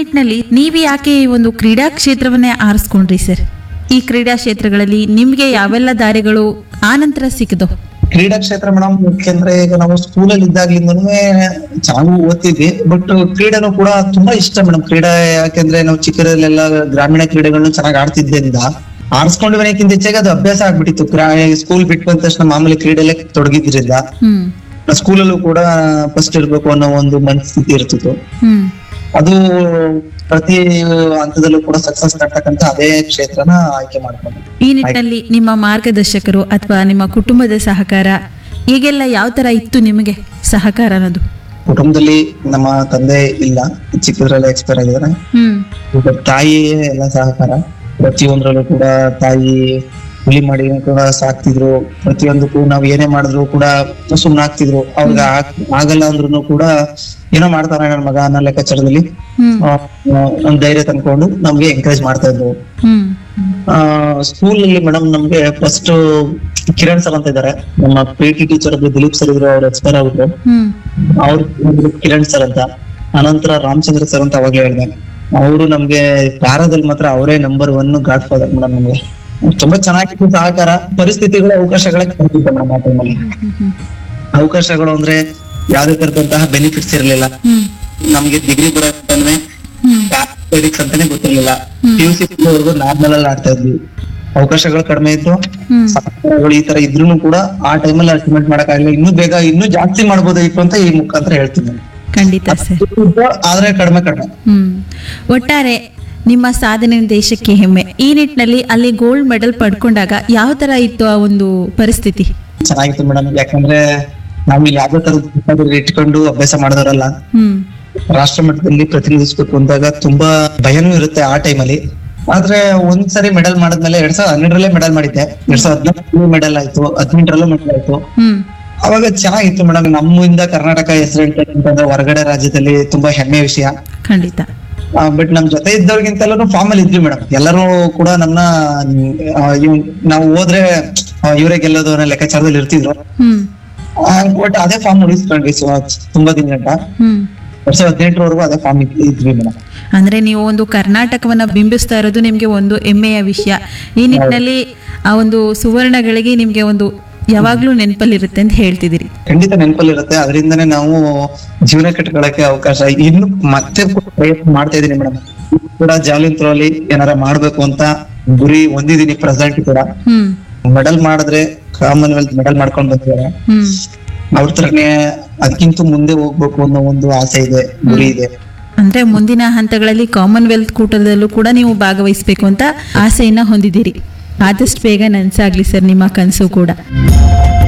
ನಿಟ್ಟಿನಲ್ಲಿ ನೀವು ಯಾಕೆ ಈ ಒಂದು ಕ್ರೀಡಾ ಕ್ಷೇತ್ರವನ್ನೇ ಆರಿಸ್ಕೊಂಡ್ರಿ ಸರ್ ಈ ಕ್ರೀಡಾ ಕ್ಷೇತ್ರಗಳಲ್ಲಿ ನಿಮಗೆ ಯಾವೆಲ್ಲ ದಾರಿಗಳು ಆನಂತರ ಸಿಕ್ಕಿದೋ ಕ್ರೀಡಾ ಕ್ಷೇತ್ರ ಮೇಡಮ್ ಯಾಕೆಂದ್ರೆ ಈಗ ನಾವು ಸ್ಕೂಲಲ್ಲಿ ಇದ್ದಾಗ್ಲಿಂದನೂ ಚೆನ್ನಾಗಿ ಓದ್ತಿದ್ವಿ ಬಟ್ ಕ್ರೀಡೆನೂ ಕೂಡ ತುಂಬಾ ಇಷ್ಟ ಮೇಡಮ್ ಕ್ರೀಡೆ ಯಾಕೆಂದ್ರೆ ನಾವು ಚಿಕ್ಕದ್ರಲ್ಲೆಲ್ಲ ಗ್ರಾಮೀಣ ಕ್ರೀಡೆಗಳನ್ನ ಚೆನ್ನಾಗಿ ಆಡ್ತಿದ್ದರಿಂದ ಆರಿಸ್ಕೊಂಡು ಬರೋಕ್ಕಿಂತ ಹೆಚ್ಚಾಗಿ ಅದು ಅಭ್ಯಾಸ ಆಗ್ಬಿಟ್ಟಿತ್ತು ಸ್ಕೂಲ್ ಬಿಟ್ಟು ಬಂದ ತಕ್ಷಣ ಮಾಮೂಲಿ ಕ್ರೀಡೆಲ್ಲೇ ತೊಡಗಿದ್ರಿಂದ ಹ್ಮ್ ಸ್ಕೂಲಲ್ಲೂ ಕೂಡ ಫಸ್ಟ್ ಇರ್ಬೇಕು ಅನ್ನೋ ಒಂದು ಮನಸ್ಥಿತಿ ಇರ್ತಿತ್ತು ಹ್ಮ್ ಅದು ಪ್ರತಿ ಹಂತದಲ್ಲೂ ಕೂಡ ಸಕ್ಸಸ್ ಕಾಡ್ತಕ್ಕಂತ ಅದೇ ಕ್ಷೇತ್ರನ ಆಯ್ಕೆ ಮಾಡ್ಕೊಂಡು ಈ ನಿಟ್ಟಿನಲ್ಲಿ ನಿಮ್ಮ ಮಾರ್ಗದರ್ಶಕರು ಅಥವಾ ನಿಮ್ಮ ಕುಟುಂಬದ ಸಹಕಾರ ಹೀಗೆಲ್ಲ ಯಾವ ತರ ಇತ್ತು ನಿಮಗೆ ಸಹಕಾರ ಅನ್ನೋದು ಕುಟುಂಬದಲ್ಲಿ ನಮ್ಮ ತಂದೆ ಇಲ್ಲ ಚಿಕ್ಕದ್ರಲ್ಲೇ ಎಕ್ಸ್ಪೈರ್ ಆಗಿದ್ದಾರೆ ಹ್ಮ್ ಬಟ್ ತಾಯಿ ಎಲ್ಲ ಸಹಕಾರ ಪ್ರತಿಯೊಂದ್ರಲ್ಲೂ ಕೂಡ ತಾಯಿ ಹುಲಿ ಮಾಡಿ ಕೂಡ ಸಾಕ್ತಿದ್ರು ಪ್ರತಿಯೊಂದಕ್ಕೂ ನಾವ್ ಏನೇ ಮಾಡಿದ್ರು ಕೂಡ ಸುಮ್ನೆ ಆಗ್ತಿದ್ರು ಅವ್ರಿಗೆ ಆಗ್- ಆಗಲ್ಲ ಅಂದ್ರೂ ಕೂಡ ಏನೋ ಮಾಡ್ತಾನೆ ನನ್ನ ಮಗ ಅನ್ನೋ ಲೆಕ್ಕಾಚಾರದಲ್ಲಿ ಹ್ಮ್ ಆ, ಒಂದ್ ಧೈರ್ಯ ತಂದ್ಕೊಂಡು ನಮ್ಗೆ ಎಂಕರೇಜ್ ಮಾಡ್ತಾ ಇದ್ರು ಹ್ಮ್ ಸ್ಕೂಲ್ ಅಲ್ಲಿ ಮೇಡಮ್ ನಮ್ಗೆ ಫಸ್ಟ್ ಕಿರಣ್ ಸರ್ ಅಂತ ಇದ್ದಾರೆ ನಮ್ಮ ಪಿ ಟಿ ಟೀಚರ್ ಒಬ್ರು ದಿಲೀಪ್ ಸರ್ ಇದ್ರು ಅವ್ರು ಎಕ್ಸ್ಪೈರ್ ಆಗ್ಬಿಟ್ರು ಹ್ಮ್ ಅವ್ರು ಕಿರಣ್ ಸರ್ ಅಂತ ಅನಂತರ ರಾಮಚಂದ್ರ ಸರ್ ಅಂತ ಅವಾಗ್ಲೇ ಹೇಳಿದೆ ಅವರು ನಮ್ಗೆ ಪ್ಯಾರಾದಲ್ಲಿ ಮಾತ್ರ ಅವರೇ number one godfather madam ನಮ್ಗೆ ತುಂಬಾ ಚೆನ್ನಾಗಿತ್ತು ಸಹಕಾರ ಪರಿಸ್ಥಿತಿಗಳು ಅವಕಾಶಗಳೇ ಕಲ್ಪಿತ್ತು ಮೇಡಮ್ ಆ ಟೈಮಲ್ಲಿ ಹ್ಮ್ ಅವಕಾಶಗಳು ಅಂದ್ರೆ ಯಾವ್ದೇ ತರದಂತಹ ಬೆನಿಫಿಟ್ಸ್ ಇರಲಿಲ್ಲ ಹ್ಮ್ ನಮ್ಗೆ ಡಿಗ್ರಿ ಬರೋದಂದ್ರೆ ಹ್ಮ್ ಪ್ಯಾರಾಮೆಡಿಕ್ಸ್ ಅಂತಾನೆ ಗೊತ್ತಿರ್ಲಿಲ್ಲ ಪಿ ಯು ಸಿ ವರೆಗೂ ನಾರ್ಮಲ್ ಅಲ್ಲಿ ಆಡ್ತಾ ಇದ್ವಿ ಅವಕಾಶಗಳು ಕಡಿಮೆ ಇತ್ತು ಹ್ಮ್ ಸಹಕಾರಗಳು ಈ ತರ ಇದ್ರೂ ಕೂಡ ಆ ಟೈಮಲ್ಲಿ ಅಚೀವ್ಮೆಂಟ್ ಮಾಡಕ್ ಆಗ್ಲಿಲ್ಲ ಇನ್ನೂ ಬೇಗ ಇನ್ನೂ ಜಾಸ್ತಿ ಮಾಡ್ಬೋದಾಗಿತ್ತು ಅಂತ ಈ ಮುಖಾಂತರ ಹೇಳ್ತೀನಿ ನಾನು. ಖಂಡಿತ ಸರ್ ಆದ್ರೆ ಕಡಿಮೆ ಕಡಿಮೆ ಹ್ಮ್ ಒಟ್ಟಾರೆ ನಿಮ್ಮ ಸಾಧನೆ ದೇಶಕ್ಕೆ ಹೆಮ್ಮೆ ಈ ನಿಟ್ಟಿನಲ್ಲಿ ಅಲ್ಲಿ ಗೋಲ್ಡ್ ಮೆಡಲ್ ಪಡ್ಕೊಂಡಾಗ ಯಾವ ತರ ಇತ್ತು ಆ ಒಂದು ಪರಿಸ್ಥಿತಿ ಚೆನ್ನಾಗಿತ್ತು ಮೇಡಮ್ ಯಾಕಂದ್ರೆ ನಾವು ಯಾವ್ದೇ ತರದ ಇಟ್ಕೊಂಡು ಅಭ್ಯಾಸ ಮಾಡಿದವರಲ್ಲ ಹ್ಮ್ ರಾಷ್ಟ್ರ ಮಟ್ಟದಲ್ಲಿ ಪ್ರತಿನಿಧಿಸ್ಬೇಕು ಅಂದಾಗ ತುಂಬಾ ಭಯನೂ ಇರುತ್ತೆ ಆ ಟೈಮಲ್ಲಿ ಆದ್ರೆ ಒಂದ್ಸರಿ ಮೆಡಲ್ ಮಾಡಿದ್ಮೇಲೆ ಎರಡ್ ಸಾವಿರದ ಹನ್ನೆರಡರಲ್ಲೇ ಮೆಡಲ್ ಮಾಡಿದ್ದೆ ಎರಡ್ ಸಾವಿರದ ಹದಿನಾಲ್ಕರಲ್ಲೂ ಮೆಡಲ್ ಆಯ್ತು ಹದಿನೆಂಟರಲ್ಲೂ ಮೆಡಲ್ ಆಯ್ತು ಹ್ಮ್ ಅವಾಗ ಚೆನ್ನಾಗಿತ್ತು ಮೇಡಮ್ ನಮ್ಮಿಂದ ಕರ್ನಾಟಕ ಹೆಸರಿಟ್ಟಂತಂದ್ರೆ ಹೊರಗಡೆ ರಾಜ್ಯದಲ್ಲಿ ತುಂಬಾ ಹೆಮ್ಮೆ ವಿಷಯ ಖಂಡಿತ ಬಟ್ ನಮ್ ಜೊತೆ ಇದ್ದವ್ರಿಗಿಂತಲೂ ಫಾರ್ಮ್ ಅಲ್ಲಿ ಇದ್ವಿ ಮೇಡಮ್ ಎಲ್ಲರೂ ಕೂಡ ನಮ್ನ ಆ, ಇವ್- ನಾವು ಹೋದ್ರೆ ಆ, ಇವರೇ ಗೆಲ್ಲೋದು ಅನ್ನೋ ಲೆಕ್ಕಾಚಾರದಲ್ಲಿ ಇರ್ತಿದ್ರು ಹ್ಮ್ ಬಟ್ ಅದೇ ಫಾರ್ಮ್ ಉಳಿಸ್ಕೊಂಡ್ವಿ ಸೊ- ತುಂಬಾ ದಿನ ಗಂಟ ಹ್ಮ್ ಎರಡ್ ಸಾವಿರದ ಹದಿನೆಂಟರವರೆಗೂ ಅದೇ ಫಾರ್ಮ್ ಇದ್ವಿ ಮೇಡಮ್ ಅಂದ್ರೆ ನೀವು ಒಂದು ಕರ್ನಾಟಕವನ್ನ ಬಿಂಬಿಸ್ತಾ ಇರೋದು ನಿಮ್ಗೆ ಒಂದು ಹೆಮ್ಮೆಯ ವಿಷಯ ಈ ನಿಟ್ಟಿನಲ್ಲಿ ಆ ಒಂದು ಸುವರ್ಣಗಳಿಗೆ ನಿಮ್ಗೆ ಒಂದು ಯಾವಾಗ್ಲೂ ನೆನಪಲ್ಲಿರುತ್ತೆ ಅಂತ ಹೇಳ್ತಿದ್ದೀರಿ ಖಂಡಿತ ನೆನಪಲ್ಲಿರುತ್ತೆ ಅದರಿಂದನೇ ನಾವು ಜೀವನ ಕಟ್ಕೊಳಕ್ಕೆ ಅವಕಾಶ ಇನ್ನು ಮತ್ತೆ ಕೂಡ ಪ್ರಯತ್ನ ಮಾಡ್ತಾ ಇದೀನಿ ಮೇಡಮ್ ಕೂಡ ಜಾವ್ಲಿನ್ ಥ್ರೋ ಅಲ್ಲಿ ಏನಾರ ಮಾಡ್ಬೇಕು ಅಂತ ಗುರಿ ಹೊಂದಿದೀನಿ ಪ್ರೆಸೆಂಟ್ ಕೂಡ ಹ್ಮ್ ಮೆಡಲ್ ಮಾಡಿದ್ರೆ ಕಾಮನ್ವೆಲ್ತ್ ಮೆಡಲ್ ಮಾಡ್ಕೊಂಡ್ ಬಂದಿದ್ದಾರೆ ಹ್ಮ್ ಅವ್ರ ತರನೇ ಅದಕ್ಕಿಂತ ಮುಂದೆ ಹೋಗ್ಬೇಕು ಅನ್ನೋ ಒಂದು ಆಸೆ ಇದೆ ಗುರಿ ಇದೆ ಅಂದ್ರೆ ಮುಂದಿನ ಹಂತಗಳಲ್ಲಿ ಕಾಮನ್ವೆಲ್ತ್ ಕೂಟದಲ್ಲೂ ಕೂಡ ನೀವು ಭಾಗವಹಿಸಬೇಕು ಅಂತ ಆಸೆಯನ್ನ ಹೊಂದಿದ್ದೀರಿ ಆದಷ್ಟು ಬೇಗ ನನ್ಸಾಗ್ಲಿ ಸರ್ ನಿಮ್ಮ ಕನಸು ಕೂಡ